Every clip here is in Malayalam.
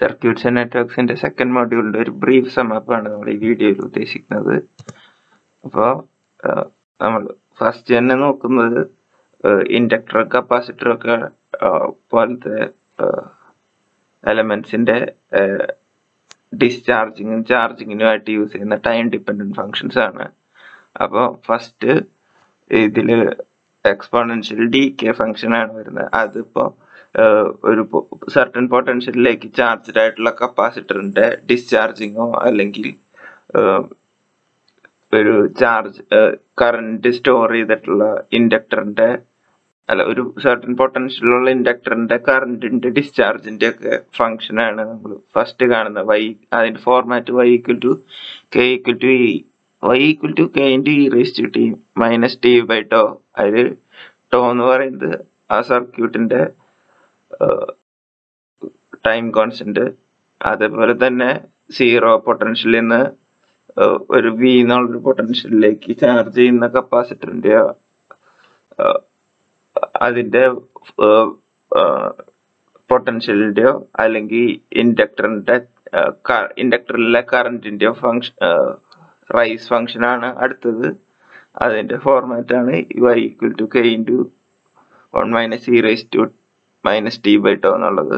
സർക്യൂട്ട്സ് ആൻഡ് നെറ്റ്വർക്ക്സിന്റെ സെക്കൻഡ് മോഡ്യൂളിന്റെ ഒരു ബ്രീഫ് സമപ്പാണ് നമ്മൾ ഈ വീഡിയോയിൽ ഉദ്ദേശിക്കുന്നത് അപ്പോൾ നമ്മൾ ഫസ്റ്റ് തന്നെ നോക്കുന്നത് ഇൻഡക്ടർ കപ്പാസിറ്റർ ഒക്കെ പോലത്തെ എലമെന്റ്സിന്റെ ഡിസ്ചാർജിങ്ങും ചാർജിങ്ങിനും ആയിട്ട് യൂസ് ചെയ്യുന്ന ടൈം ഡിപ്പെൻഡന്റ് ഫങ്ഷൻസ് ആണ് അപ്പോൾ ഫസ്റ്റ് ഇതില് എക്സ്പോണൻഷ്യൽ ഡി കെ ഫംഗ്ഷൻ ആണ് വരുന്നത് അതിപ്പോ ഒരു സർട്ടൻ പൊട്ടൻഷ്യലിലേക്ക് ചാർജ്ഡ് ആയിട്ടുള്ള കപ്പാസിറ്ററിന്റെ ഡിസ്ചാർജിങ്ങോ അല്ലെങ്കിൽ ഒരു ചാർജ് കറന്റ് സ്റ്റോർ ചെയ്തിട്ടുള്ള ഇൻഡക്ടറിന്റെ അല്ല ഒരു സർട്ടൻ പൊട്ടൻഷ്യലുള്ള ഇൻഡക്ടറിന്റെ കറന്റിന്റെ ഡിസ്ചാർജിന്റെ ഒക്കെ ഫംഗ്ഷൻ ആണ് നമ്മൾ ഫസ്റ്റ് കാണുന്നത് വൈ അതിന്റെ format Y equal to K equal to E Y equal to K into E raise to T minus T by tau അതിൽ ടോ എന്ന് പറയുന്നത് ആ സർക്യൂട്ടിന്റെ ടൈം കോൺസ്റ്റന്റ് അതേപോലെ തന്നെ സീറോ പൊട്ടൻഷ്യലിൽ നിന്ന് ഒരു വി എന്നുള്ളൊരു പൊട്ടൻഷ്യലിലേക്ക് ചാർജ് ചെയ്യുന്ന കപ്പാസിറ്ററിന്റെ അതിന്റെ പൊട്ടൻഷ്യലിന്റെയോ അല്ലെങ്കിൽ ഇൻഡക്ടറിന്റെ ഇൻഡക്ടറിലെ കറന്റിന്റെയോ ഫങ്ഷൻ റൈസ് ഫംഗ്ഷൻ ആണ് അടുത്തത് അതിന്റെ ഫോർമാറ്റ് ആണ് Y equal to K into one minus E rise to minus T by tau എന്നുള്ളത്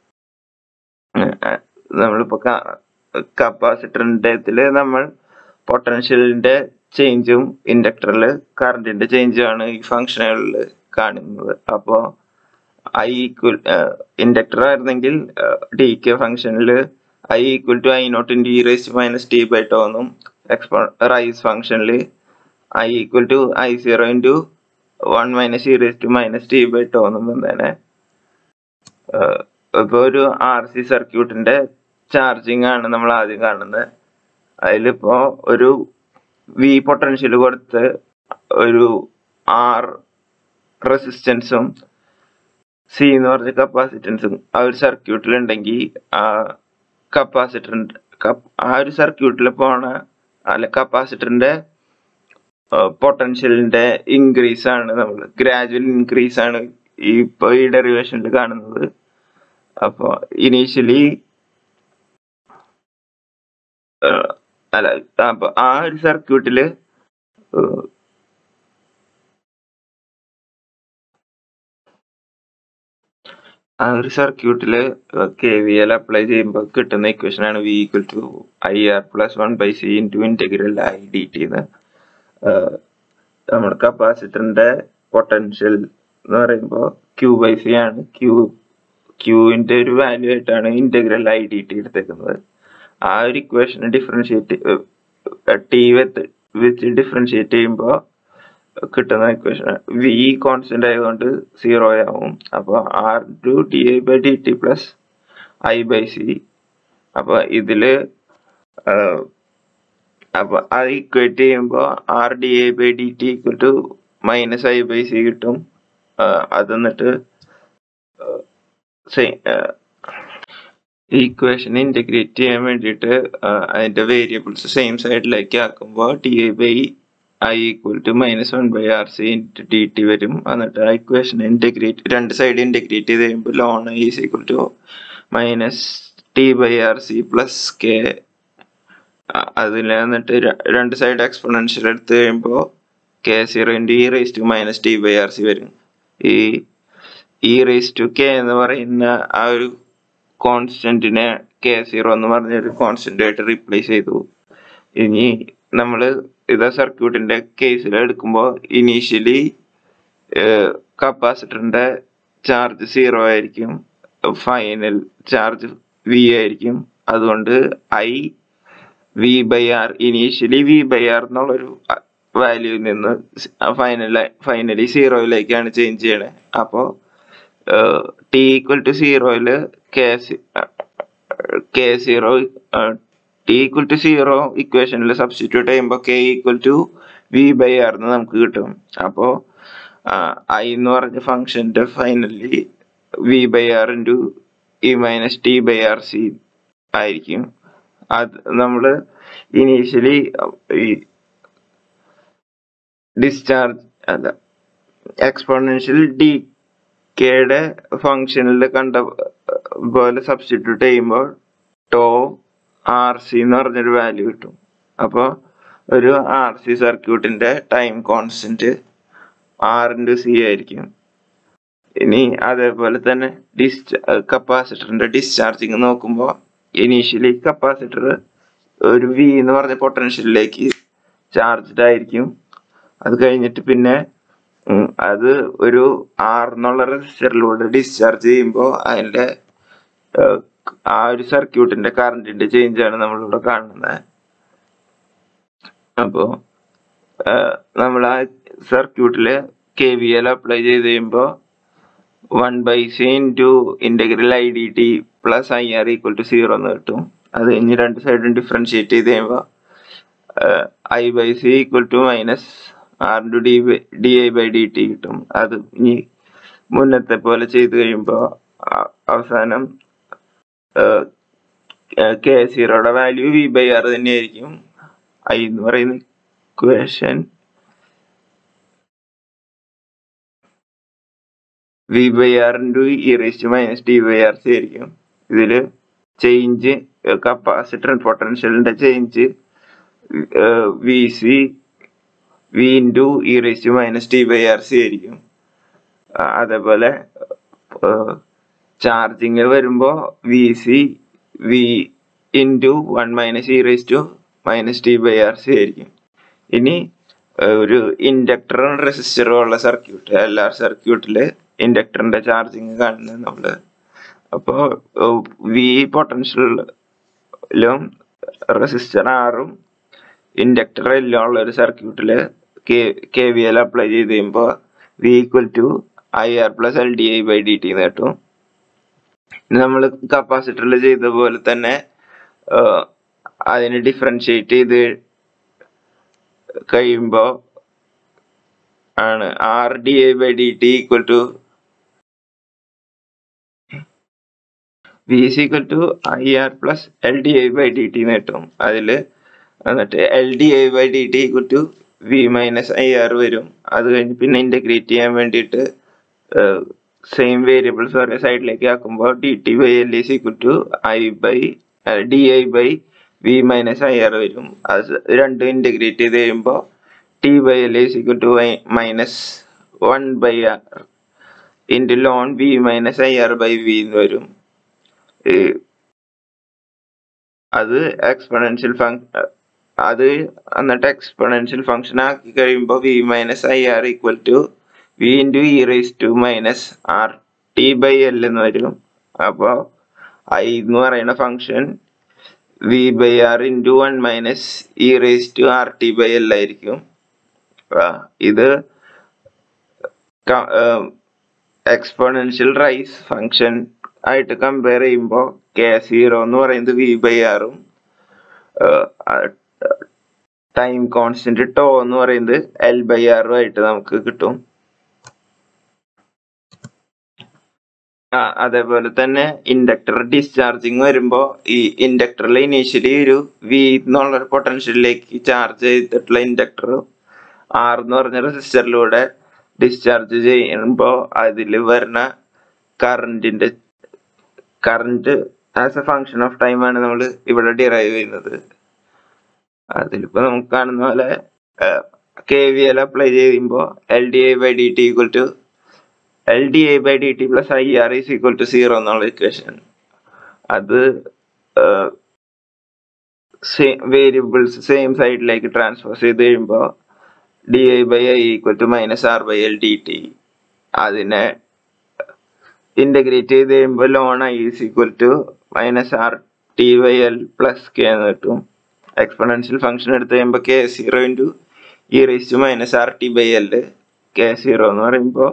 നമ്മളിപ്പോ കപ്പാസിറ്ററിന്റെ ഇതില് നമ്മൾ പൊട്ടൻഷ്യലിന്റെ ചേഞ്ചും ഇൻഡക്ടറിൽ കറന്റിന്റെ ചേഞ്ചും ആണ് ഈ ഫംഗ്ഷനുകളിൽ കാണുന്നത് അപ്പോ ഐ ഈക്വൽ ഇൻഡക്ടർ ആയിരുന്നെങ്കിൽ ഡി കെ ഫംഗ്ഷനിൽ I equal to I naught into E raise minus T by tau എന്നും എക്സ്പോ റൈസ് ഫംഗ്ഷനിൽ I equal to I zero into one minus E raise to minus T by tau എന്നും തന്നെ ഇപ്പൊ ഒരു ആർ സി സർക്യൂട്ടിന്റെ ചാർജിങ് ആണ് നമ്മൾ ആദ്യം കാണുന്നത് അതിലിപ്പോ ഒരു വി പൊട്ടൻഷ്യൽ കൊടുത്ത് ഒരു ആർ റെസിസ്റ്റൻസും സി എന്ന് പറഞ്ഞ കപ്പാസിറ്റൻസും ആ ഒരു സർക്യൂട്ടിൽ ഉണ്ടെങ്കിൽ ആ കപ്പാസിറ്ററിന്റെ ആ ഒരു സർക്യൂട്ടിൽ പോണ അല്ല കപ്പാസിറ്ററിന്റെ പൊട്ടൻഷ്യലിന്റെ ഇൻക്രീസ് ആണ് നമ്മൾ ഗ്രാജുവൽ ഇൻക്രീസ് ആണ് ഈ ഇപ്പൊ ഈ ഡെറിവേഷനിൽ കാണുന്നത് അപ്പൊ ഇനീഷ്യലി അല്ല അപ്പൊ ആ ഒരു സർക്യൂട്ടില് ആ ഒരു സർക്യൂട്ടില് കെ വി എൽ അപ്ലൈ ചെയ്യുമ്പോൾ കിട്ടുന്ന ഇക്വേഷൻ ആണ് V equal to I R plus one by C into integral I D T എന്ന് നമ്മുടെ കപ്പാസിറ്ററിന്റെ പൊട്ടൻഷ്യൽ എന്ന് പറയുമ്പോൾ ക്യൂ ബൈ സി ആണ് ക്യൂ ക്യൂവിന്റെ ഒരു വാല്യൂ ആയിട്ടാണ് ഇന്റഗ്രൽ ഐ ഡി ടി എടുത്തേക്കുന്നത് ആ ഒരു ഇക്വേഷൻ ഡിഫറൻഷിയേറ്റ് ടി വെത്ത് വെച്ച് ഡിഫറൻഷിയേറ്റ് ചെയ്യുമ്പോൾ കിട്ടുന്ന ഇക്വേഷൻ വി കോൺസ്റ്റന്റ് ആയതുകൊണ്ട് സീറോ ആവും അപ്പോൾ R to D I by D T plus I by C അപ്പൊ ഇതില് അപ്പൊ അത് ഇക്വേറ്റ് ചെയ്യുമ്പോൾ R D I by D T equal to minus I by C കിട്ടും അത് എന്നിട്ട് ഈക്വേഷൻ ഇന്റഗ്രേറ്റ് ചെയ്യാൻ വേണ്ടിയിട്ട് അതിന്റെ വേരിയബിൾസ് സെയിം സൈഡിലേക്ക് ആക്കുമ്പോൾ T I by I equal to minus one by R C into D T വരും എന്നിട്ട് ആ ഇക്വേഷൻ ഇന്റഗ്രേറ്റ് രണ്ട് സൈഡ് ഇന്റഗ്രേറ്റ് ചെയ്ത് കഴിയുമ്പോൾ ln is equal to minus T by R C plus K അതിൽ എന്നിട്ട് രണ്ട് സൈഡ് എക്സ്പൊണൻഷ്യൽ എടുത്ത് കഴിയുമ്പോൾ K zero into E raise to minus T by R C വരും ഈ ഇ റേസ് ടു കെ എന്ന് പറയുന്ന ആ ഒരു കോൺസ്റ്റന്റിനെ കെ സീറോ എന്ന് പറഞ്ഞ ഒരു കോൺസ്റ്റന്റ് ആയിട്ട് റീപ്ലേസ് ചെയ്തു ഇനി നമ്മൾ ഇതാ സർക്യൂട്ടിന്റെ കേസിൽ എടുക്കുമ്പോൾ ഇനീഷ്യലി കപ്പാസിറ്ററിന്റെ ചാർജ് സീറോ ആയിരിക്കും ഫൈനൽ ചാർജ് വി ആയിരിക്കും അതുകൊണ്ട് I V by R initially V by R എന്നുള്ളൊരു വാല്യൂവിൽ നിന്ന് ഫൈനൽ ഫൈനലി സീറോയിലേക്കാണ് ചേഞ്ച് ചെയ്യണേ അപ്പോൾ ടി ഈക്വൽ ടു സീറോയില് K K zero T equal to zero ഇക്വേഷനിൽ സബ്സ്റ്റിറ്റ്യൂട്ട് ചെയ്യുമ്പോൾ K equal to V by R എന്ന് നമുക്ക് കിട്ടും അപ്പോൾ ഐ എന്ന് പറഞ്ഞ ഫംഗ്ഷന്റെ finally V by R into E minus T by R C ആയിരിക്കും അത് നമ്മൾ ഇനീഷ്യലി ഈ ഡിസ്ചാർജ് അല്ല എക്സ്പോണൻഷ്യൽ ഡി കെയുടെ ഫംഗ്ഷനിൽ കണ്ട പോലെ സബ്സ്റ്റിറ്റ്യൂട്ട് ചെയ്യുമ്പോൾ ടോ ആർ സി എന്ന് പറഞ്ഞൊരു വാല്യൂ കിട്ടും അപ്പോൾ ഒരു ആർ സി സർക്യൂട്ടിന്റെ time constant R into C ആയിരിക്കും ഇനി അതേപോലെ തന്നെ ഡിസ്ച കപ്പാസിറ്ററിന്റെ ഡിസ്ചാർജിങ് നോക്കുമ്പോൾ ഇനീഷ്യലി കപ്പാസിറ്റർ ഒരു വി എന്ന് പറഞ്ഞ പൊട്ടൻഷ്യലിലേക്ക് ചാർജ്ഡ് ആയിരിക്കും അത് കഴിഞ്ഞിട്ട് പിന്നെ ഉം, അത് ഒരു ആർ എന്നുള്ള റെസിസ്റ്ററിലൂടെ ഡിസ്ചാർജ് ചെയ്യുമ്പോൾ അതിന്റെ ഏഹ്, ആ ഒരു സർക്യൂട്ടിന്റെ കറണ്ടിന്റെ ചേഞ്ച് ആണ് നമ്മളിവിടെ കാണുന്നത് അപ്പോ നമ്മൾ ആ സർക്യൂട്ടില് കെ വി എൽ അപ്ലൈ ചെയ്ത് കഴിയുമ്പോൾ one by C into integral I D T plus I R equal to zero എന്ന് കിട്ടും അത് കഴിഞ്ഞ് രണ്ട് സൈഡും ഡിഫറൻഷിയേറ്റ് ചെയ്ത് കഴിയുമ്പോൾ I by C equal to minus R into D D I by D T കിട്ടും അത് ഇനി മുന്നത്തെ പോലെ ചെയ്ത് കഴിയുമ്പോൾ അവസാനം കെ സീറോയുടെ വാല്യൂ വി ബൈ ആർ തന്നെയായിരിക്കും ഐ എന്ന് പറയുന്ന equation V by R into E raise to minus T by R C ആയിരിക്കും ഇതില് ചേഞ്ച് കപ്പാസിറ്റർ പൊട്ടൻഷ്യലിന്റെ change V C V into E raise to minus T by R C ആയിരിക്കും ആ, അതേപോലെ ചാർജിങ് വരുമ്പോ വി സി വി ഇൻറ്റു one minus E raise to minus T by R C ആയിരിക്കും ഇനി ഏഹ്, ഒരു ഇൻഡക്ടറും റെസിസ്റ്ററും ഉള്ള സർക്യൂട്ട് എൽ ആർ സർക്യൂട്ടില് ഇൻഡക്ടറിന്റെ ചാർജിങ് കാണുന്നത് നമ്മള് അപ്പോ വി പൊട്ടൻഷ്യലിലും റെസിസ്റ്റർ ആറും ഇൻഡക്ടർ എല്ലാം ഉള്ള ഒരു സർക്യൂട്ടില് കെ വി എൽ അപ്ലൈ ചെയ്ത് കഴിയുമ്പോൾ V equal to I R plus L D I by D T കിട്ടും നമ്മൾ കപ്പാസിറ്ററിൽ ചെയ്ത പോലെ തന്നെ ആഹ്, അതിനെ ഡിഫറൻഷിയേറ്റ് ചെയ്ത് കഴിയുമ്പോൾ ആണ് R D I by D T equal to V is equal to I R plus L D I by D T കിട്ടും അതിൽ എന്നിട്ട് L D I by D T equal to V minus I R വരും അത് കഴിഞ്ഞ് പിന്നെ ഇന്റഗ്രേറ്റ് ചെയ്യാൻ വേണ്ടിയിട്ട് സെയിം വേരിയബിൾസ് ഒരേ സൈഡിലേക്ക് ആക്കുമ്പോൾ D T by L is equal to I by D I by V minus I R വരും അത് രണ്ടും ഇന്റഗ്രേറ്റ് ചെയ്ത് കഴിയുമ്പോൾ T by L is equal to minus one by R into ln V minus I R by V എന്ന് വരും ഈ അത് എക്സ്പൊണൻഷ്യൽ ഫംഗ്ഷൻ അത് എന്നിട്ട് എക്സ്പൊണൻഷ്യൽ ഫംഗ്ഷൻ ആക്കി കഴിയുമ്പോൾ V minus I R equal to V into E raise to minus R T by L എന്ന് വരും അപ്പോൾ ഐ എന്ന് പറയുന്ന function V by R into one minus E raise to R T by L ആയിരിക്കും ആ, ഇത് എക്സ്പോണൻഷ്യൽ റൈസ് ഫംഗ്ഷൻ ആയിട്ട് കമ്പയർ ചെയ്യുമ്പോൾ കെ സീറോ എന്ന് പറയുന്നത് വി ബൈ ആറും ടൈം കോൺസ്റ്റന്റ് ടോ എന്ന് പറയുന്നത് എൽ ബൈ ആറും ആയിട്ട് നമുക്ക് കിട്ടും ആ അതേപോലെ തന്നെ ഇൻഡക്ടർ ഡിസ്ചാർജിങ് വരുമ്പോ ഈ ഇൻഡക്ടറിൽ ഇനീഷ്യലി ഒരു വി എന്നുള്ള ഒരു പൊട്ടൻഷ്യലിലേക്ക് ചാർജ് ചെയ്തിട്ടുള്ള ഇൻഡക്ടർ ആർ എന്ന് പറഞ്ഞ റെസിസ്റ്ററിലൂടെ ഡിസ്ചാർജ് ചെയ്യുമ്പോൾ അതിൽ വരുന്ന കറണ്ടിന്റെ current as a function of time ആണ് നമ്മൾ ഇവിടെ ഡിറൈവ് ചെയ്യുന്നത് അതിലിപ്പോ നമുക്ക് കാണുന്ന പോലെ കെ വി എൽ അപ്ലൈ ചെയ്യുമ്പോൾ L D I by D T equal to L D I by D T plus I R is equal to zero എന്നുള്ള ഇക്വേഷൻ അത് വേരിയബിൾസ് സെയിം സൈഡിലേക്ക് ട്രാൻസ്ഫർ ചെയ്ത് കഴിയുമ്പോൾ D I by I equal to minus R by L D T അതിനെ ഇന്റഗ്രേറ്റ് ചെയ്ത് കഴിയുമ്പോൾ ln I is equal to minus R T by L plus K എന്ന് കിട്ടും എക്സ്പൊണൻഷ്യൽ ഫംഗ്ഷൻ എടുത്ത് കഴിയുമ്പോൾ K zero into E raise to minus R T by L K zero എന്ന് പറയുമ്പോൾ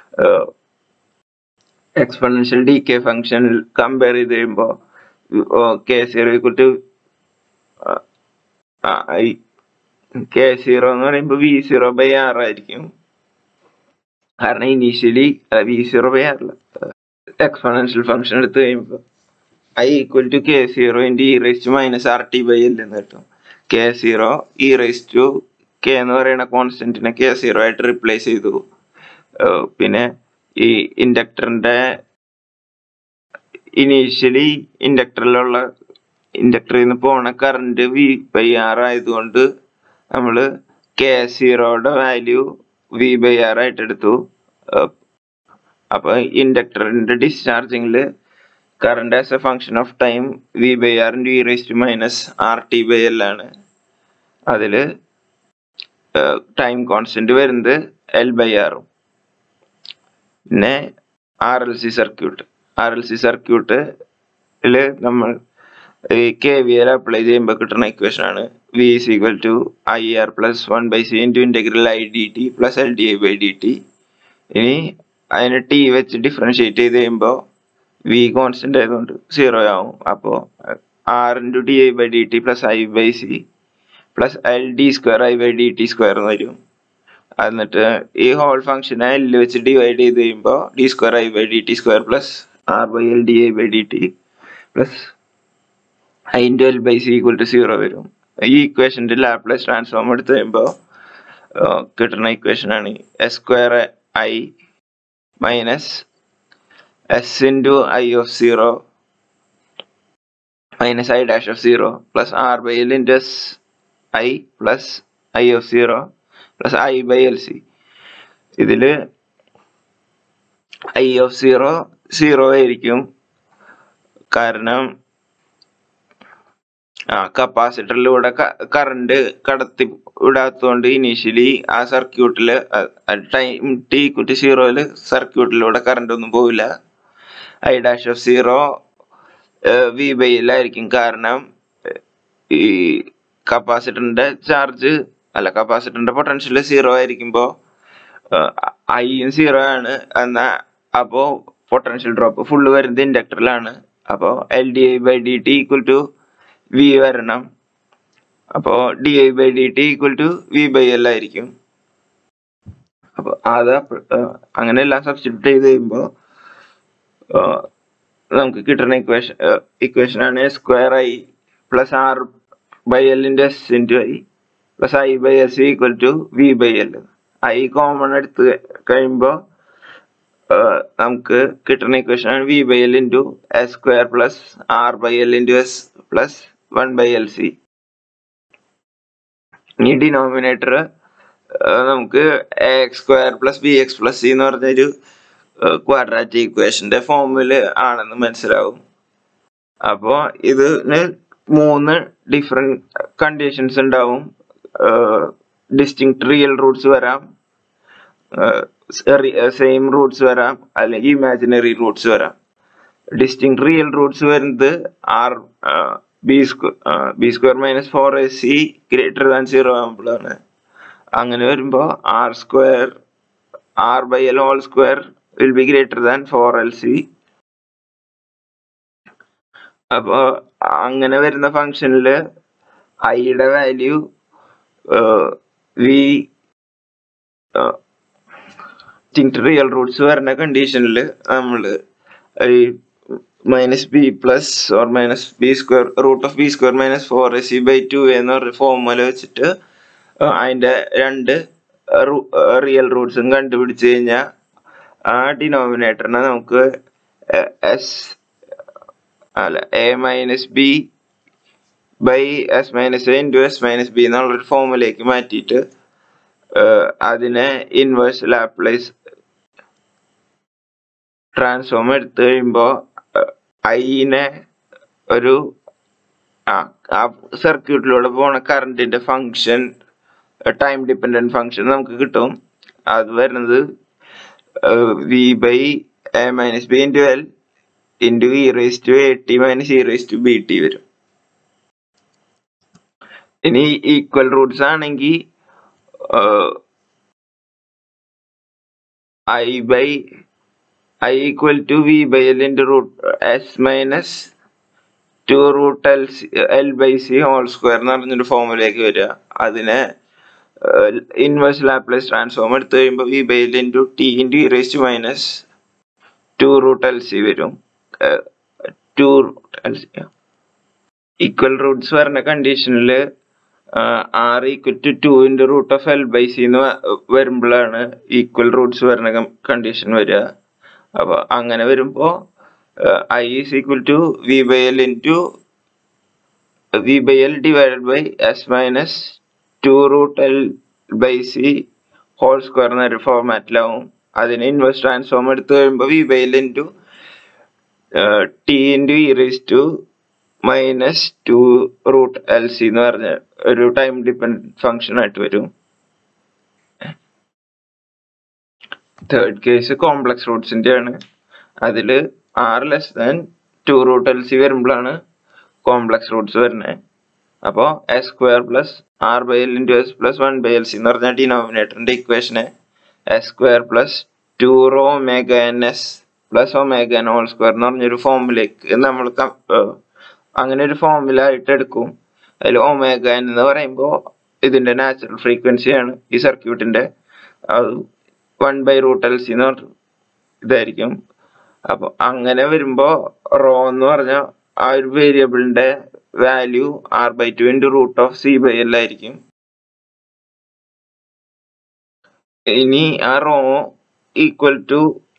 എക്സ്പൊണൻഷ്യൽ ഡി കെ ഫംഗ്ഷനിൽ കമ്പയർ ചെയ്ത് കഴിയുമ്പോൾ K zero equal to K zero എന്ന് പറയുമ്പോൾ വി സീറോ ബൈ ആർ ആയിരിക്കും കാരണം ഇനീഷ്യലി വി സീറോ ബൈ ആറില്ല എക്സ്പൊണൻഷ്യൽ ഫംഗ്ഷൻ എടുത്ത് കഴിയുമ്പോൾ I equal to K zero into E raise to minus R T by L എന്ന് കിട്ടും K zero E raise to K എന്ന് പറയുന്ന കോൺസ്റ്റന്റിനെ കെ സീറോ ആയിട്ട് റിപ്ലേസ് ചെയ്തു ഏഹ് പിന്നെ ഈ ഇൻഡക്ടറിന്റെ ഇനീഷ്യലി ഇൻഡക്ടറിലുള്ള ഇൻഡക്ടറിൽ നിന്ന് പോണ കറണ്ട് വി ബൈ ആർ ആയതുകൊണ്ട് നമ്മൾ കെ സീറോയുടെ വാല്യൂ വി ബൈ ആർ ആയിട്ട് എടുത്തു അഹ് അപ്പൊ ഇൻഡക്ടറിന്റെ ഡിസ്ചാർജിങ്ങിൽ current as a function of time V by R into E raise to minus R T by L ആണ് അതിൽ ടൈം കോൺസ്റ്റന്റ് വരുന്നത് എൽ ബൈ ആറും പിന്നെ R L C circuit R L C സർക്യൂട്ടിൽ നമ്മൾ ഈ കെ വി എൽ അപ്ലൈ ചെയ്യുമ്പോൾ കിട്ടുന്ന ഇക്വേഷൻ ആണ് V is equal to I R plus one by C into integral I D T plus L D I by D T ഇനി അതിനെ ടി വെച്ച് ഡിഫറൻഷിയേറ്റ് ചെയ്ത് കഴിയുമ്പോൾ വി കോൺസ്റ്റന്റ് ആയതുകൊണ്ട് സീറോ ആവും അപ്പോൾ R into D I by D T plus I by C plus L D square I by D T square എന്ന് വരും എന്നിട്ട് ഈ ഹോൾ ഫംഗ്ഷനെ എൽ വെച്ച് ഡിവൈഡ് ചെയ്ത് കഴിയുമ്പോൾ D square I by D T square plus R by L D I by D T plus I into L by C equal to zero വരും ഈ ഇക്വേഷൻ്റെ ലാപ്ലേസ് ട്രാൻസ്ഫോം എടുത്ത് കഴിയുമ്പോൾ കിട്ടുന്ന ഇക്വേഷൻ ആണ് S square I minus S into I of zero minus I dash of zero plus R by L into S I plus I of zero plus I by L C ഇതിൽ ഐ ഓഫ് സീറോ സീറോ ആയിരിക്കും കാരണം ആ കപ്പാസിറ്ററിലൂടെ കറണ്ട് കടത്തി വിടാത്തതുകൊണ്ട് ഇനീഷ്യലി ആ സർക്യൂട്ടില് ടൈം ടി കുറ്റി സീറോയില് സർക്യൂട്ടിലൂടെ കറണ്ട് ഒന്നും പോവില്ല I dash of zero V ബൈയിലായിരിക്കും കാരണം ഈ കപ്പാസിറ്ററിന്റെ ചാർജ് അല്ല കപ്പാസിറ്ററിന്റെ പൊട്ടൻഷ്യൽ സീറോ ആയിരിക്കുമ്പോൾ ഐയും സീറോ ആണ് എന്നാ അപ്പോ പൊട്ടൻഷ്യൽ ഡ്രോപ്പ് ഫുള്ള് വരുന്നത് ഇൻഡക്ടറിലാണ് അപ്പോൾ L D I by D T equal to V വരണം അപ്പോൾ D I by D T equal to V by L ആയിരിക്കും അപ്പോൾ അത് അങ്ങനെ എല്ലാം സബ്സ്റ്റിറ്റ്യൂട്ട് ചെയ്ത് കഴിയുമ്പോൾ നമുക്ക് കിട്ടുന്ന ഇക്വേഷൻ ഇക്വേഷൻ ആണ് square I plus R by എല്ലിൻ്റെ S into I plus I by S equal to V by L I common എടുത്ത് കഴിയുമ്പോൾ നമുക്ക് കിട്ടുന്ന ഇക്വേഷൻ ആണ് V by L into S square plus R by L into S plus one by L C ഈ ഡിനോമിനേറ്റർ നമുക്ക് X square plus B X plus C എന്ന് പറഞ്ഞൊരു ക്വാഡ്രാറ്റിക് ഇക്വേഷന്റെ ഫോമില് ആണെന്ന് മനസ്സിലാവും അപ്പോൾ ഇതിന് മൂന്ന് ഡിഫറെന്റ് കണ്ടീഷൻസ് ഉണ്ടാവും ഡിസ്റ്റിങ് റിയൽ റൂട്ട്സ് വരാം സെയിം റൂട്ട്സ് വരാം അല്ലെങ്കിൽ ഇമാജിനറി റൂട്ട്സ് വരാം ഡിസ്റ്റിങ് റിയൽ റൂട്ട്സ് വരുന്നത് R B square B square minus four A C greater than zero ആകുമ്പോഴാണ് അങ്ങനെ വരുമ്പോൾ R square R by L whole square will be greater than four L C അപ്പോ അങ്ങനെ വരുന്ന ഫംഗ്ഷനിൽ ഐയുടെ വാല്യൂ വി റിയൽ റൂട്ട്സ് വരുന്ന കണ്ടീഷനിൽ നമ്മൾ ഈ minus B plus or minus B square root of B square minus four A C by two എന്ന് പറഞ്ഞ ഫോർമുല വെച്ചിട്ട് അതിന്റെ രണ്ട് റിയൽ റൂട്ട്സും കണ്ടുപിടിച്ച് കഴിഞ്ഞാൽ ആ ഡിനോമിനേറ്ററിനെ നമുക്ക് എസ് അല്ല A minus B by S minus A into S minus B എന്നുള്ളൊരു ഫോമിലേക്ക് മാറ്റിയിട്ട് അതിനെ ഇൻവേഴ്സ് ലാപ്ലേസ് ട്രാൻസ്ഫോം എടുത്തു കഴിയുമ്പോൾ ഐനെ ഒരു ആ സർക്യൂട്ടിലൂടെ പോണ കറണ്ടിന്റെ ഫങ്ഷൻ ടൈം ഡിപ്പെൻഡന്റ് ഫങ്ഷൻ നമുക്ക് കിട്ടും അത് വരുന്നത് V by A minus B into L into E raise to A T minus E raise to B T വരും ഇനി ഈക്വൽ റൂട്ട്സ് ആണെങ്കിൽ I by I equal to V by L into root S minus two root L C L by C whole square എന്ന് പറഞ്ഞൊരു ഫോമിലേക്ക് വരിക അതിനെ ഇൻവേഴ്സ് ലാപ്ലേസ് ട്രാൻസ്ഫോം എടുത്തു കഴിയുമ്പോൾ V by L into T into E raise to minus two root L C വരും two root L C equal roots വരുന്ന കണ്ടീഷനിൽ R equal to two into root of L by C എന്ന് വരുമ്പോഴാണ് ഈക്വൽ റൂട്ട്സ് വരുന്ന കണ്ടീഷൻ വരിക അപ്പൊ അങ്ങനെ വരുമ്പോ I is equal to V by L into V by L divided by S minus two root L by C whole square എന്നൊരു ഫോർമാറ്റിലാവും അതിന് ഇൻവേഴ്സ് ട്രാൻസ്ഫോം എടുത്തു കഴിയുമ്പോൾ V by L into T into E raise to minus two root L C എന്ന് പറഞ്ഞ ഒരു ടൈം ഡിപ്പെൻഡ് ഫംഗ്ഷൻ ആയിട്ട് വരും തേർഡ് കേസ് കോംപ്ലക്സ് റൂട്ട്സിന്റെ ആണ് അതിൽ R less than two root L C വരുമ്പോഴാണ് കോംപ്ലക്സ് റൂട്ട്സ് വരുന്നത് അപ്പോൾ S square plus R by L into S plus one by L C എന്ന് പറഞ്ഞ ഡിനോമിനേറ്ററിന്റെ ഇക്വേഷനെ S square plus two rho omega N S plus omega N whole square എന്ന് പറഞ്ഞൊരു ഫോമിലേക്ക് നമ്മൾ അങ്ങനെ ഒരു ഫോമില ആയിട്ട് എടുക്കും അതിൽ ഒമേഗ എൻ എന്ന് പറയുമ്പോൾ ഇതിന്റെ നാച്ചുറൽ ഫ്രീക്വൻസിയാണ് ഈ സർക്യൂട്ടിന്റെ അത് one by root L C എന്ന് പറഞ്ഞ ഇതായിരിക്കും അപ്പൊ അങ്ങനെ വരുമ്പോ റോ എന്ന് പറഞ്ഞ ആ ഒരു വേരിയബിളിന്റെ value R by two into root of C by L ആയിരിക്കും ഇനി ആ rho equal to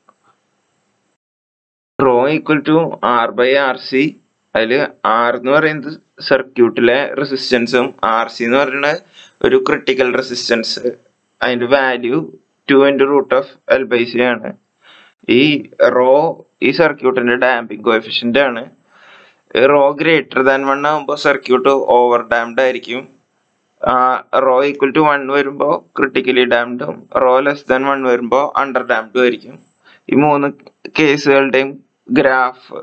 rho equal to R by R C അതിൽ ആർ എന്ന് പറയുന്നത് സർക്യൂട്ടിലെ റെസിസ്റ്റൻസും ആർ സി എന്ന് പറയുന്നത് ഒരു ക്രിട്ടിക്കൽ റെസിസ്റ്റൻസ് അതിന്റെ value two into root of L by C ആണ് ഈ റോ ഈ സർക്യൂട്ടിന്റെ ഡാമ്പിംഗ് കോഎഫിഷ്യന്റ് ആണ് റോ ഗ്രേറ്റർ ദാൻ വൺ ആകുമ്പോൾ സർക്യൂട്ട് ഓവർ ഡാംഡ് ആയിരിക്കും റോ ഈക്വൽ ടു വൺ വരുമ്പോൾ ക്രിട്ടിക്കലി ഡാംഡും റോ ലെസ് ദാൻ വൺ വരുമ്പോൾ അണ്ടർ ഡാംഡും ആയിരിക്കും ഈ മൂന്ന് കേസുകളുടെയും graph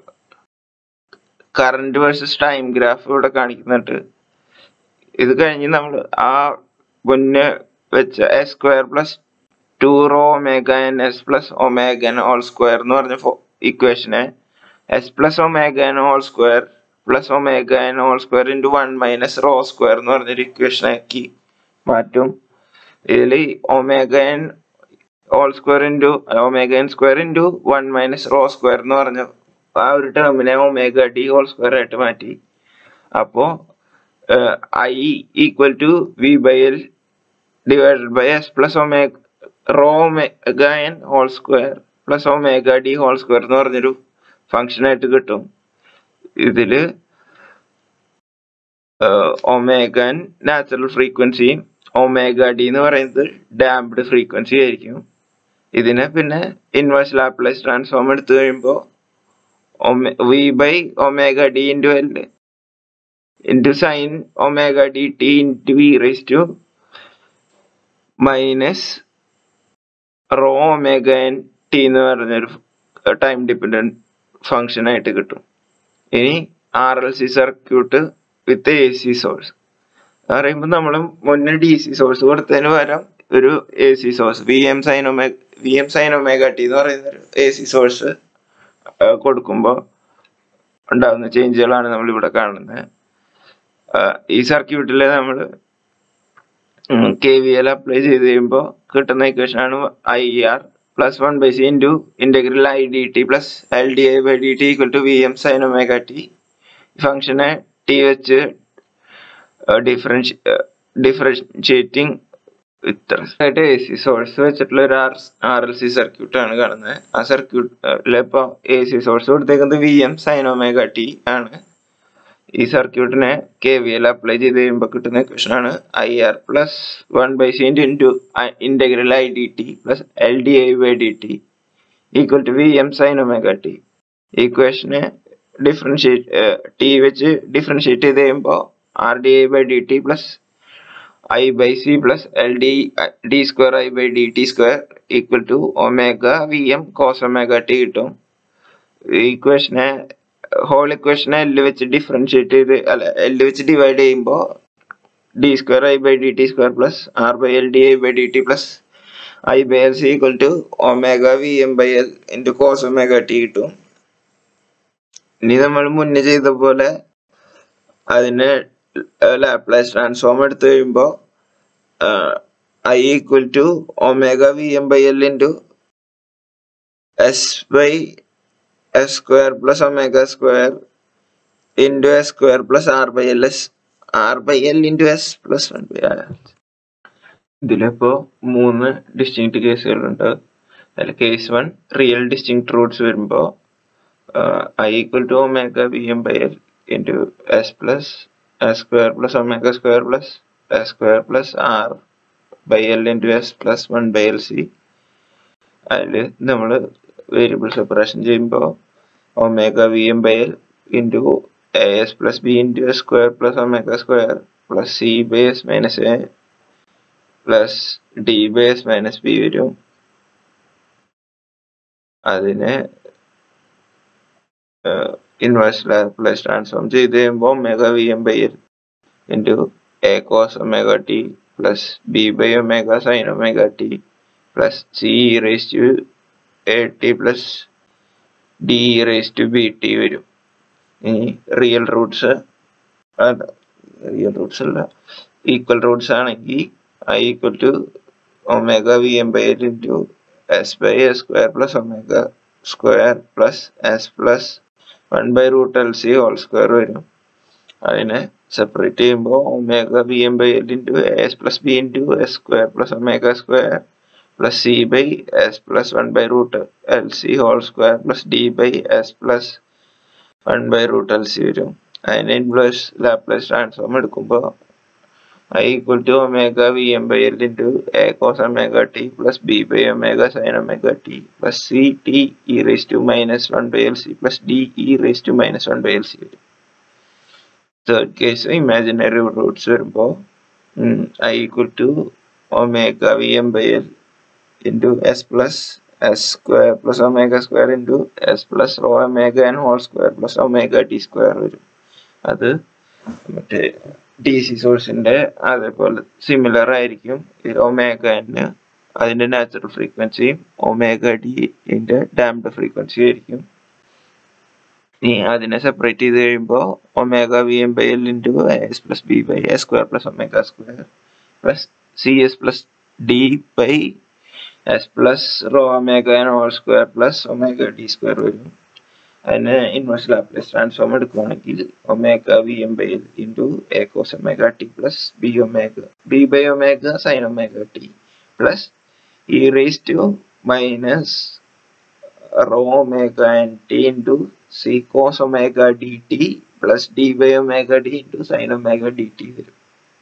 current versus time graph ഇവിടെ കാണിക്കുന്നുണ്ട് ഇത് കഴിഞ്ഞ് നമ്മൾ ആ മുന്നേ വെച്ച S square plus two rho omega N S plus omega N whole square എന്ന് പറഞ്ഞ ഇക്വേഷനെ S plus omega N whole square plus omega N whole square into one minus rho square എന്ന് പറഞ്ഞൊരു ഇക്വേഷൻ ആക്കി മാറ്റും ഇതിൽ omega N whole square into omega N square into one minus rho square എന്ന് പറഞ്ഞ ആ ഒരു ടേമിനെ ഒമേഗ ഡി ഹോൾ സ്ക്വയർ ആയിട്ട് മാറ്റി അപ്പോ I equal to V by L divided by S plus omega rho omega N whole square plus omega D whole square എന്ന് പറഞ്ഞൊരു ഫംഗ്ഷൻ ആയിട്ട് കിട്ടും ഇതില് omega natural frequency omega D എന്ന് പറയുന്നത് ഡാംപ്ഡ് ഫ്രീക്വൻസി ആയിരിക്കും ഇതിനെ പിന്നെ ഇൻവേഴ്സ് ലാപ്ലേസ് ട്രാൻസ്ഫോം എടുത്തു കഴിയുമ്പോൾ V by omega D into L into sine omega D T into V raise to minus rho omega N T എന്ന് പറഞ്ഞൊരു ടൈം ഡിപ്പെൻഡന്റ് ഫംഗ്ഷൻ ആയിട്ട് കിട്ടും ഇനി R L C circuit with A C source പറയുമ്പോൾ നമ്മൾ മുന്നേ ഡി സി സോഴ്സ് കൊടുത്തതിന് പകരം ഒരു A C source V M sine omega V M sine omega T എന്ന് പറയുന്ന ഒരു എ സി സോഴ്സ് കൊടുക്കുമ്പോൾ ഉണ്ടാകുന്ന ചേഞ്ചുകളാണ് നമ്മൾ ഇവിടെ കാണുന്നത് ഈ സർക്യൂട്ടിൽ നമ്മൾ കെ വി എൽ അപ്ലൈ ചെയ്ത് കഴിയുമ്പോൾ കിട്ടുന്ന ഇക്വേഷൻ ആണ് I R plus one by C into integral I D T plus L D I by D T equal to V M sine omega T ഫംഗ്ഷനെ ടി വെച്ച് ഡിഫറൻഷി ഡിഫറൻഷിയേറ്റിംഗ് ഇത്രയായിട്ട് എ സി സോഴ്സ് വെച്ചിട്ടുള്ള ഒരു R R L C circuit ആണ് കാണുന്നത് ആ സർക്യൂട്ടിൽ ഇപ്പോൾ എ സി സോഴ്സ് കൊടുത്തേക്കുന്നത് V M sine omega T ആണ് ഈ സർക്യൂട്ടിനെ കെ വി എൽ അപ്ലൈ ചെയ്ത് കഴിയുമ്പോൾ കിട്ടുന്ന ഇക്വേഷൻ ആണ് I R plus one by C into into integral I D T plus L D I by D T equal to V M sine omega T ഇക്വേഷനെ ഡിഫറൻഷിയേറ്റ് ടി വെച്ച് ഡിഫറൻഷിയേറ്റ് ചെയ്ത് കഴിയുമ്പോൾ R D I by D T plus I by C plus L D D square I by D T square equal to omega V M cos omega T കിട്ടും ഇക്വേഷനെ ഹോൾ ഇക്വേഷനെ എല്ല് വെച്ച് ഡിഫറൻഷിയേറ്റ് ചെയ്ത് അല്ല എല്ല് വെച്ച് ഡിവൈഡ് ചെയ്യുമ്പോൾ D square I by D T square plus R by L D I by D T plus I by L C equal to omega V M by L into cos omega T കിട്ടും ഇനി നമ്മൾ മുന്നേ ചെയ്ത പോലെ അതിന് ലാപ്ലേസ് ട്രാൻസ്ഫോം എടുത്തു കഴിയുമ്പോൾ I equal to omega V M by L into S by S square plus omega square into S square plus R by L S R by L into S plus one by R ഇതിലിപ്പോ മൂന്ന് ഡിസ്റ്റിങ്ക്ട് കേസുകളുണ്ട് അതിൽ case one real distinct roots വരുമ്പോൾ I equal to omega V M by L into S plus S square plus omega square plus S square plus R by L into S plus one by L C അതിൽ നമ്മൾ വേരിയബിൾ സെപ്പറേഷൻ ചെയ്യുമ്പോൾ omega V M by L into A S plus B into S square plus omega square plus C by S minus A plus D by S minus B വരും അതിനെ ഇൻവേഴ്സ് ലാപ്ലേസ് ട്രാൻസ്ഫോം ചെയ്ത് കഴിയുമ്പോൾ omega V M by L into A cos omega T plus B by omega sine omega T plus C raise to A T plus D raise to B T വരും ഇനി റിയൽ റൂട്ട്സ് അല്ല റിയൽ റൂട്ട്സ് അല്ല ഈക്വൽ റൂട്ട്സ് ആണെങ്കിൽ I equal to omega V M by L into S by S square plus omega square plus S plus one by root L C whole square വരും അതിനെ സെപ്പറേറ്റ് ചെയ്യുമ്പോൾ omega B M by L into S plus B into S square plus omega square plus C by S plus one by root L C whole square plus D by S plus one by root L C വരും അതിന് ഇൻവേഴ്സ് ലാപ്ലേസ് ട്രാൻസ്ഫോം എടുക്കുമ്പോൾ I equal to omega V M by L into A cos omega T plus B by omega sine omega T plus C T E raise to minus one by L C plus D E raise to minus one by L C വരും തേർഡ് കേസ് ഇമാജിനറി റൂട്ട്സ് വരുമ്പോൾ I equal to omega V M by L into S plus S square plus omega square into S plus rho omega N whole square plus omega T square വരും അത് മറ്റേ ഡി സി സോഴ്സിന്റെ അതേപോലെ സിമിലർ ആയിരിക്കും ഒമേഗ എന്ന് അതിന്റെ നാച്ചുറൽ ഫ്രീക്വൻസിയും ഒമേഗ ഡിന്റെ ഡാംഡ് ഫ്രീക്വൻസി ആയിരിക്കും ഇനി അതിനെ സെപ്പറേറ്റ് ചെയ്ത് കഴിയുമ്പോൾ omega V M by L into S plus B by S square plus omega square plus C S plus D by S plus rho omega N whole square plus omega D square വരും അതിന് ഇൻവേഴ്സ് ലാപ്ലേസ് ട്രാൻസ്ഫോം എടുക്കുകയാണെങ്കിൽ omega V M by L into A cos omega T plus B omega B by omega sine omega T plus E raise to minus rho omega N T into C cos omega D T plus D by omega D into sine omega D T വരും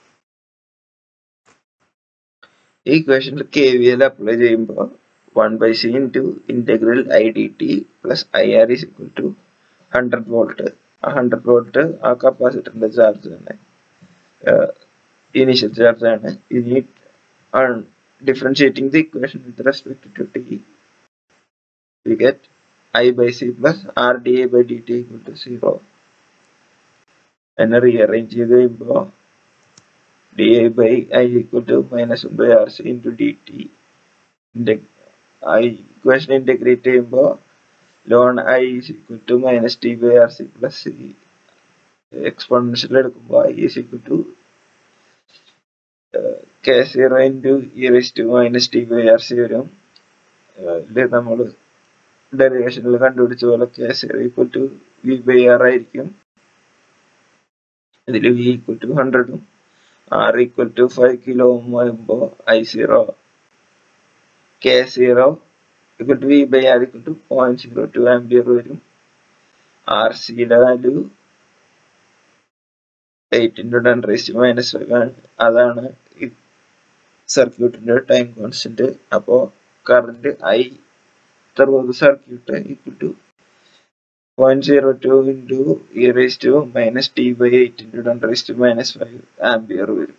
ഈ ഇക്വേഷനിൽ കെ വി എൽ അപ്ലൈ ചെയ്യുമ്പോൾ one by C into integral I D T plus I R is equal to hundred volt ആ ഹൺഡ്രഡ് വോൾട്ട് ആ കപ്പാസിറ്ററിന്റെ ചാർജ് തന്നെ ഇനീഷ്യൽ ചാർജ് ആണ് ഇനി differentiating the equation with respect to T we get I by C plus R D I by D T equal to zero എന്നെ റീഅറേഞ്ച് ചെയ്ത് കഴിയുമ്പോൾ D I by I equal to minus one by R C into D T I equation integrate ചെയ്യുമ്പോൾ ln I is equal to minus T by R C plus C exponential എടുക്കുമ്പോൾ I is equal to K zero into E raise to minus T by R C വരും ഇതിൽ നമ്മൾ ഡെറിവേഷനിൽ കണ്ടുപിടിച്ച പോലെ K zero equal to V by R ആയിരിക്കും ഇതിൽ വി ഈക്വൽ ടു ഹൺഡ്രഡും R equal to five kilo വരുമ്പോൾ I zero K zero equal to V by R equal to point zero two ampere വരും ആർ സിയുടെ value eight into ten raised minus five ആണ് അതാണ് ഈ സർക്യൂട്ടിന്റെ ടൈം കോൺസ്റ്റന്റ് അപ്പോൾ current I through circuit equal to point zero two into E raise to minus T by eight into ten raised minus five ampere വരും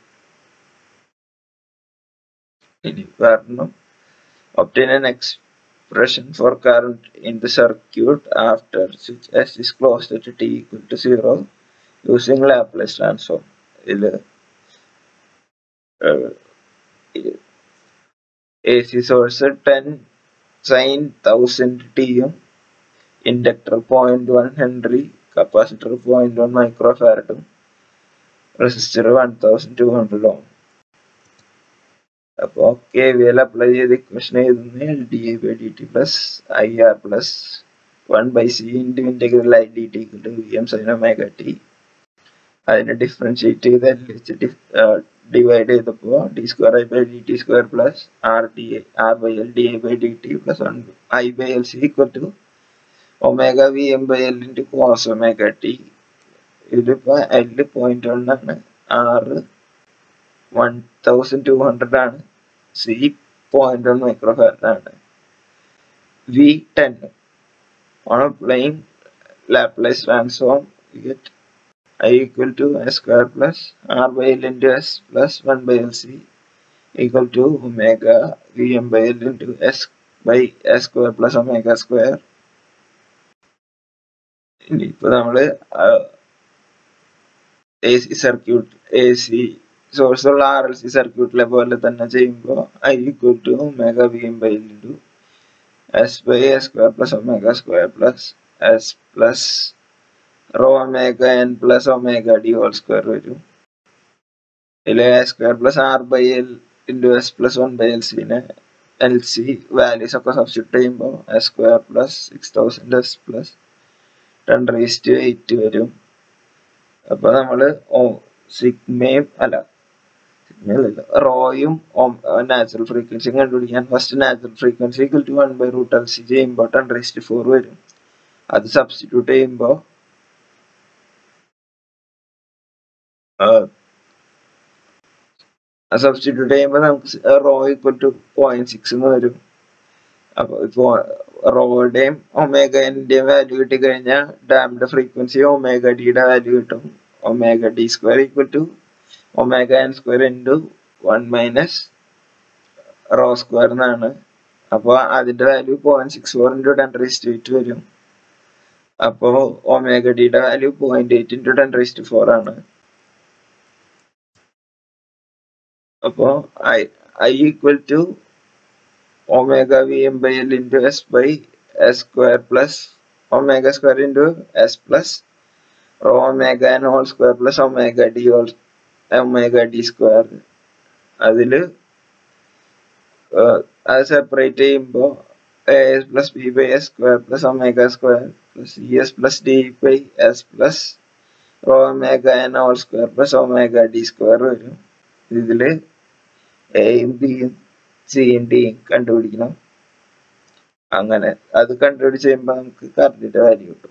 ഇനി കാരണം obtain an expression for current in the circuit after switch S is closed at t equal to 0 using Laplace transform. ഇതില് A C source ten sine thousand ടിയും inductor point one henry capacitor point one micro ഫാരഡും resistor one thousand two hundred ohm അപ്പോൾ കെ വി എൽ അപ്ലൈ ചെയ്ത് ഇക്വേഷൻ എഴുതുന്ന L D I by D T plus I R plus one by C into integral I D T V M sine omega T അതിനെ ഡിഫറൻഷിയേറ്റ് ചെയ്ത് എൽ വെച്ച് ഡിവൈഡ് ചെയ്തപ്പോൾ D square I by D T square plus R D R by L D I by D T plus one I by L C equal to omega V M by L into cos omega T ഇതിപ്പോ എൽ പോയിന്റ് വൺ ആണ് R one thousand two hundred ആണ് C point one micro farad ആണ് V ten on applying Laplace transform you get i equal to s square plus r by l into s plus 1 by l c equal to omega vm by l into s by s square plus omega square ഇനിയിപ്പോ നമ്മള് A C circuit A C source ഉള്ള ആർ എൽ സി സർക്യൂട്ടിലെ പോലെ തന്നെ ചെയ്യുമ്പോൾ I equal to omega V M by L into S by A square plus omega square plus S plus rho omega N plus omega D whole square വരും ഇതിൽ A square plus R by L into S plus one by L സിനെ എൽ സി വാല്യൂസ് ഒക്കെ സബ്സ്റ്റിറ്റ്യൂട്ട് ചെയ്യുമ്പോൾ S square plus six thousand S plus ten raised eight വരും അപ്പൊ നമ്മള് സിഗ്മയും അല്ല സിഗ്മയിലല്ല റോയും നാച്ചുറൽ ഫ്രീക്വൻസിയും കണ്ടുപിടിക്കാൻ first natural frequency equal to one by root L C ചെയ്യുമ്പോൾ ടെൻ റേസ്റ്റ് ഫോർ വരും അത് സബ്സ്റ്റിറ്റ്യൂട്ട് ചെയ്യുമ്പോൾ സബ്സ്റ്റിറ്റ്യൂട്ട് ചെയ്യുമ്പോൾ നമുക്ക് rho equal to point six എന്ന് വരും അപ്പൊ ഇപ്പോ റോയുടെയും ഒമേഗന്റെയും വാല്യൂ കിട്ടി കഴിഞ്ഞാൽ ഡാമിന്റെ ഫ്രീക്വൻസി ഒമേഗ ഡിയുടെ വാല്യൂ കിട്ടും omega D square equal to omega N square into one minus rho square എന്നാണ് അപ്പോൾ അതിന്റെ value point six four into ten raised eight വരും അപ്പോൾ ഒമേഗ ഡിയുടെ value point eight into ten raised four ആണ് അപ്പോൾ I I equal to omega vm by l into s by s square plus omega square into s plus rho omega n whole square plus omega d whole omega d square അതില് അത് സെപ്പറേറ്റ് ചെയ്യുമ്പോൾ A S plus B by S square plus omega square plus E S plus D by S plus rho omega N whole square plus omega D square വരും ഇതില് എയും ബിയും സിയും ഡിയും കണ്ടുപിടിക്കണം അങ്ങനെ അത് കണ്ടുപിടിച്ച് കഴിയുമ്പോൾ നമുക്ക് കറണ്ടിന്റെ വാല്യൂ കിട്ടും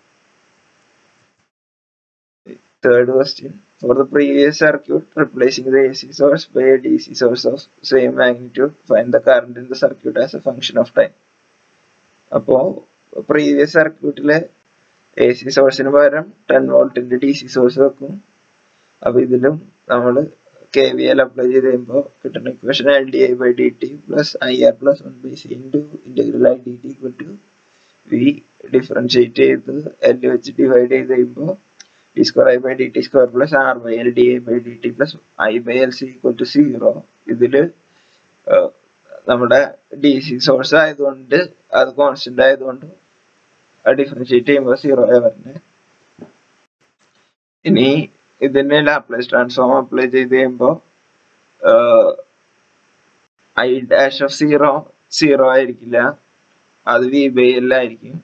third question for the previous circuit replacing the A C source by A D C source of same magnitude find the current in the circuit as a function of time അപ്പോ പ്രീവിയസ് സർക്യൂട്ടിലെ എ സി സോഴ്സിന് പകരം ടെൻ വോൾട്ടിന്റെ ഡി സി സോഴ്സ് വെക്കും അപ്പൊ ഇതിലും നമ്മൾ കെ വി എൽ അപ്ലൈ ചെയ്ത് കഴിയുമ്പോൾ കിട്ടുന്ന equation L D I by D T plus I R plus one by C into integral I D T equal to V differentiate ചെയ്ത് എൽ വെച്ച് ഡിവൈഡ് ചെയ്ത് കഴിയുമ്പോൾ D square I by D T square plus R by L D I by D T plus I by L C equal to zero ഇതിൽ നമ്മുടെ ഡി സി സോഴ്സ് ആയതുകൊണ്ട് അത് കോൺസ്റ്റന്റ് ആയതുകൊണ്ട് ഡിഫറൻഷിയേറ്റ് ചെയ്യുമ്പോൾ സീറോ വരുന്നത് ഇനി ഇതിന് ലാപ്ലേസ് ട്രാൻസ്ഫോം അപ്ലൈ ചെയ്ത് കഴിയുമ്പോൾ I dash of zero zero ആയിരിക്കില്ല അത് വി ബൈ എൽ ആയിരിക്കും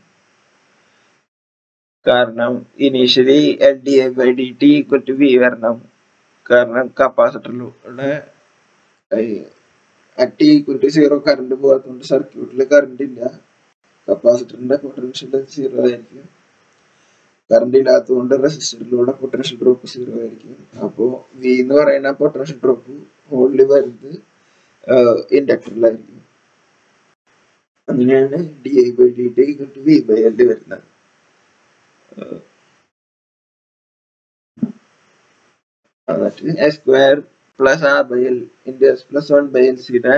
കാരണം initially L D A by D T equal to V വരണം കാരണം കപ്പാസിറ്ററിലൂടെ T equal to zero current പോകാത്തതുകൊണ്ട് സർക്യൂട്ടിൽ കറണ്ട് ഇല്ല കപ്പാസിറ്ററിന്റെ പൊട്ടൻഷ്യൽ സീറോ ആയിരിക്കും കറണ്ട് ഇല്ലാത്തതുകൊണ്ട് റെസിസ്റ്ററിലൂടെ പൊട്ടൻഷ്യൽ ഡ്രോപ്പ് സീറോ ആയിരിക്കും അപ്പോൾ വി എന്ന് പറയുന്ന പൊട്ടൻഷ്യൽ ഡ്രോപ്പ് ഓൺലി വരുന്നത് ഇൻഡക്ടറിലായിരിക്കും അങ്ങനെയാണ് D I by D T to V by L വരുന്നത് എന്നിട്ട് S square plus R by L into S plus one by L സിയുടെ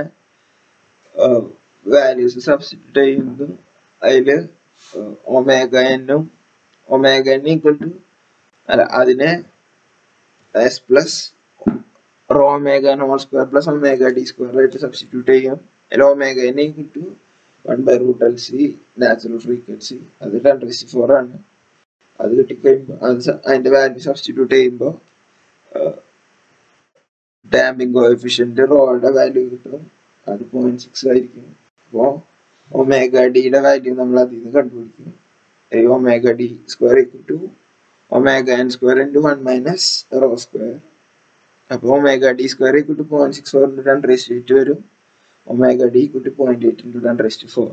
വാല്യൂസ് സബ്സ്റ്റിറ്റ്യൂട്ട് ചെയ്യുന്നതും അതിൽ ഒമേഗ എന്നും ഒമേഗ എൻ ഈക്വൽ ടു അല്ല അതിനെ എസ് പ്ലസ് റോ ഒമേഗ നോൾ square plus omega D square ആയിട്ട് സബ്സ്റ്റിറ്റ്യൂട്ട് ചെയ്യും അതിൽ omega N equal to one by root L C natural frequency അത് ടെൻ റേസ്റ്റ് ഫോർ ആണ് അത് കിട്ടിക്കഴിയുമ്പോൾ അത് അതിന്റെ വാല്യൂ സബ്സ്റ്റിറ്റ്യൂട്ട് ചെയ്യുമ്പോൾ ഡാമ്പിംഗ് കോഎഫിഷ്യന്റ് റോയുടെ വാല്യൂ കിട്ടും അത് പോയിന്റ് സിക്സ് ആയിരിക്കും അപ്പോൾ ഒമേഗ ഡിയുടെ വാല്യൂ നമ്മൾ അതിൽ നിന്ന് കണ്ടുപിടിക്കും omega D square equal to omega N square into one minus rho square അപ്പോൾ omega D square equal to point six four into ten raised eight വരും omega D equal to point eight into ten raised four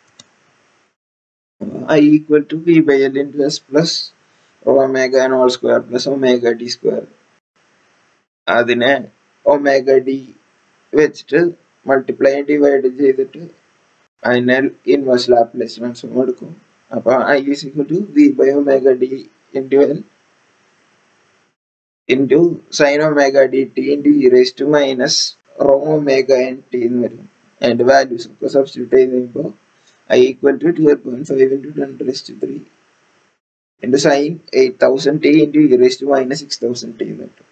I equal to V by L into S plus omega N whole square plus omega D square അതിനെ ഒമേഗ ഡി വെച്ചിട്ട് മൾട്ടിപ്ലൈ ഡിവൈഡ് ചെയ്തിട്ട് അതിനെ ഇൻവേഴ്സ് ലാപ്ലേസ് ട്രാൻസ്ഫോം എടുക്കും അപ്പോൾ I is equal to V by omega D into L into sine omega D T into E raise to minus rho omega N T എന്ന് വരും അതിൻ്റെ വാല്യൂസ് ഒക്കെ സബ്സ്റ്റിറ്റ്യൂട്ട് ചെയ്ത് കഴിയുമ്പോൾ I equal to twelve point five into ten raise to three into sine eight thousand T into E raise to minus six thousand T എന്ന് കിട്ടും